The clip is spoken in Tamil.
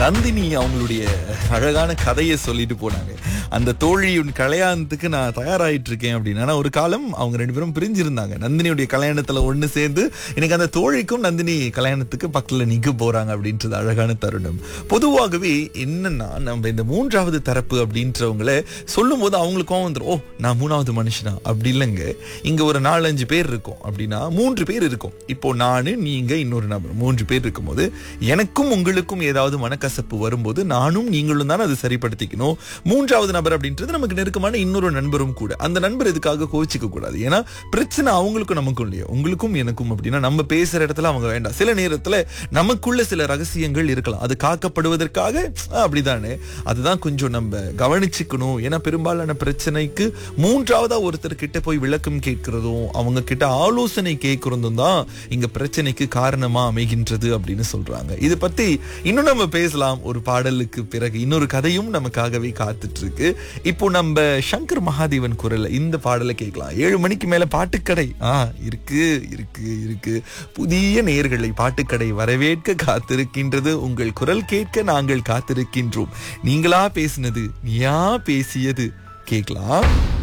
நந்தினி அவங்களுடைய அழகான கதையை சொல்லிட்டு போனாங்க அந்த தோழியின் கல்யாணத்துக்கு நான் தயாராயிட்டு இருக்கேன் அப்படின்னு ஆனா ஒரு காலம் அவங்க ரெண்டு பேரும் பிரிஞ்சிருந்தாங்க நந்தினியுடைய கல்யாணத்துல ஒண்ணு சேர்ந்து எனக்கு அந்த தோழிக்கும் நந்தினி கல்யாணத்துக்கு பக்கத்துல நிக்க போறாங்க அப்படின்றது அழகான தருணம் பொதுவாகவே என்னன்னா நம்ம இந்த மூன்றாவது தரப்பு அப்படின்றவங்கள சொல்லும் போது அவங்களுக்கு கோவம் வந்துடும் ஓ நான் மூணாவது மனுஷனா அப்படி இல்லைங்க இங்க ஒரு நாலஞ்சு பேர் இருக்கும் அப்படின்னா மூன்று பேர் இருக்கும் இப்போ நானு நீங்க இன்னொரு நபர் மூன்று பேர் இருக்கும்போது எனக்கும் உங்களுக்கும் ஏதாவது மனக்கசப்பு வரும்போது நானும் நீங்களும் தான் அதை சரிப்படுத்திக்கணும் மூன்றாவது நபர் அப்படின்றது நமக்கு நெருக்கமான இன்னொரு நண்பரும் கூட அந்த நண்பர் இதுக்காக கோச்சிக்க கூடாது ஏன்னா பிரச்சனை அவங்களுக்கும் நமக்கும் இல்லையா உங்களுக்கும் எனக்கும் அப்படின்னா நம்ம பேசுற இடத்துல அவங்க வேண்டாம் சில நேரத்துல நமக்குள்ள சில ரகசியங்கள் இருக்கலாம் அது காக்கப்படுவதற்காக அஹ், அப்படிதானே அதுதான் கொஞ்சம் நம்ம கவனிச்சுக்கணும் ஏன்னா பெரும்பாலான பிரச்சனைக்கு மூன்றாவதா ஒருத்தர் கிட்ட போய் விளக்கம் கேட்கிறதும் அவங்க கிட்ட ஆலோசனை கேட்கறதும் தான் இங்க பிரச்சனைக்கு காரணமா அமைகின்றது அப்படின்னு சொல்றாங்க இது பத்தி இன்னும் நம்ம பேசலாம் ஒரு பாடலுக்கு பிறகு இன்னொரு கதையும் நமக்காகவே காத்துட்டு இருக்கு இப்போ நம்ம சங்கர் மகாதேவன் குரல்ல இந்த பாடலை கேட்கலாம் ஏழு மணிக்கு மேல பாட்டுக்கடை ஆ இருக்கு இருக்கு இருக்கு புதிய நேர்களை பாட்டுக்கடை வரவேற்க காத்திருக்கின்றது உங்கள் குரல் கேட்க நாங்கள் காத்திருக்கின்றோம் நீங்களா பேசினது நீயா பேசியது கேட்கலாம்